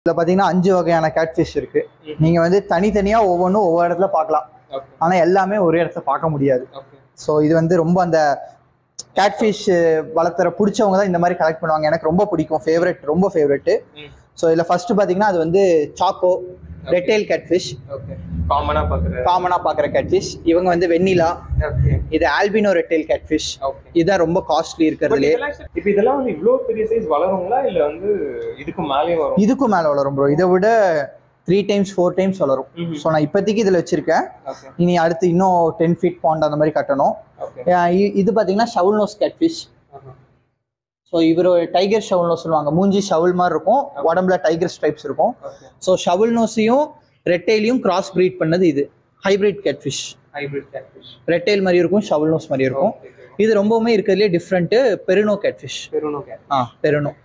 இதில் பார்த்தீங்கன்னா அஞ்சு வகையான கேட்ஃபிஷ் இருக்கு ம். நீங்க வந்து தனித்தனியா ஒவ்வொன்றும் ஒவ்வொரு இடத்துல பார்க்கலாம் ஓகே ஆனா எல்லாமே ஒரே இடத்துல பார்க்க முடியாது ஓகே ஸோ இது வந்து ரொம்ப அந்த கேட்ஃபிஷ் வளர்த்துற பிடிச்சவங்க தான் இந்த மாதிரி கலெக்ட் பண்ணுவாங்க எனக்கு ரொம்ப பிடிக்கும் ஃபேவரட் ரொம்ப ஃபேவரெட்டு ம். ஸோ இதில் ஃபர்ஸ்ட் பார்த்தீங்கன்னா அது வந்து சாக்கோ ரெட்டேல் கேட்ஃபிஷ் ஓகே காமனா பாக்குற காமனாக பார்க்குற கேட்ஃபிஷ் இவங்க வந்து வெண்ணிலா ஓகே இது ஆல்பினோ ரெட்டேல் கேட்ஃபிஷ் ஓகே இதுதான் ரொம்ப காஸ்ட்லி பட் இருக்கிறதுலே இதெல்லாம் இப்ப இதெல்லாம் வந்து இவ்ளோ பெரிய சைஸ் வளருங்களா இல்ல வந்து இதுக்கு மேலே வரும் இதுக்கும் மேலே வளரும் ப்ரோ இதை விட த்ரீ டைம்ஸ் ஃபோர் டைம்ஸ் வளரும் ம்ஹும். ஸோ நான் இப்போதைக்கு இதில் வச்சிருக்கேன் ஓகே இனி அடுத்து இன்னும் டென் ஃபீட் பாண்ட் அந்த மாதிரி கட்டணும் ஓகே அஹ் இ- இது பார்த்தீங்கன்னா ஷவுல் நோஸ் கேட்ஃபிஷ் ஸோ இவர் டைகர் ஷவுல் நோஸ் சொல்லுவாங்க மூஞ்சி ஷவுல் மாதிரி இருக்கும் உடம்புல டைகர் ஸ்ட்ரைப்ஸ் இருக்கும் ஓகே ஸோ ஷவுல் நோஸையும் ரெட்டைலையும் கிராஸ் ப்ரீட் பண்ணது இது hybrid catfish hybrid catfish redtail மாதிரி இருக்கும் ஷவுல் நோஸ் மாதிரி இருக்கும் இது ரொம்பவுமே இருக்கிறதுலே டிஃப்ரெண்ட்டு பெருனோ கேட்ஃபிஷ் பெருனோ கேட் ஆ பெருனோ